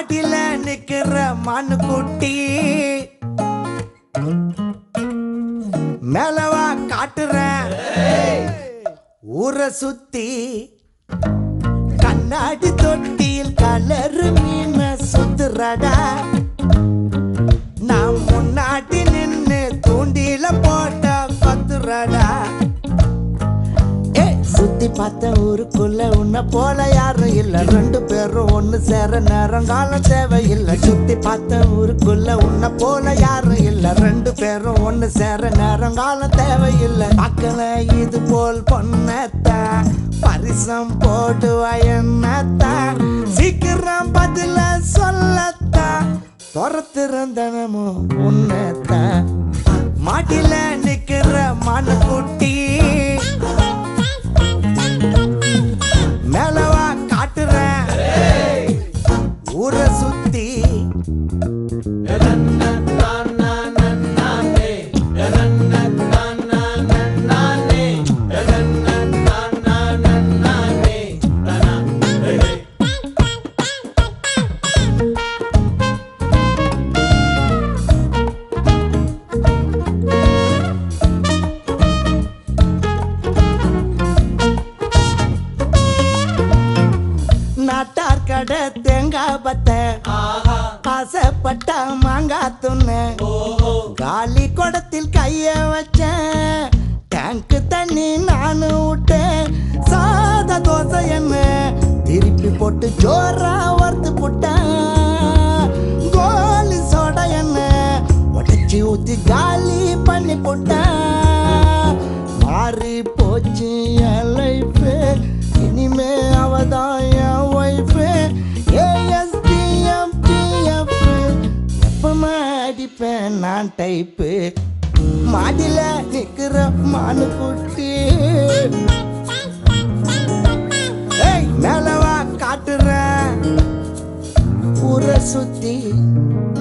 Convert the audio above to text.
மாட்டில நிக்கிற மண்ணு குட்டி மேலவா காட்டுறேன் ஊரை சுத்தி கண்ணாடி தொட்டியில் கலரு மீன சுத்துறடா நான் முன்னாடி நின்னு தூண்டில போட்ட கொத்துறடா ஏய், சுத்தி பார்த்த ஊருக்குள்ள உன்னை போல யாரும் இல்ல ரெண்டு பேரும் ஒண்ணு சேர நேரங்காலம் தேவையில்லை சுத்தி பார்த்த ஊருக்குள்ள உன்னை போல யாரும் இல்ல ரெண்டு பேரும் ஒண்ணு சேர நேரங்காலம் தேவையில்லை மக்கள இது போல் பொண்ணத்தா பரிசம் போடுவா என்னத்தா சீக்கிரம் பதில சொல்லத்தா துரத்திருந்தனமோ உன்னத்தான் மாட்டில நிக்கிற மனக்குட்டி மேலவா காட்டுறேன் ஊரை சுத்தி நாட்டார் கடை தேங்காய் பத்த ஆசைப்பட்ட மாங்காய் துண்ணு காலி குடத்தில் கைய வச்சேன் டேங்க் தண்ணி நானு விட்டேன் சாத தோசை என்ன திருப்பி போட்டு ஜோரா வறுத்து போட்டேன் கோலி சோடா என்ன உடச்சி ஊத்தி காலி பண்ணி போட்டேன் மாறி போச்சு என் லைஃப் இனிமே அவதான் என் ஒய்ஃப் ஏஎஸ்டிஎம் டிஎஃப் எப்பமா அடிப்பேன் நான் டைப்பு மாடில நிக்கிற மானு குட்டி ஏய் மேலவா காட்டுறேன் ஊரை சுத்தி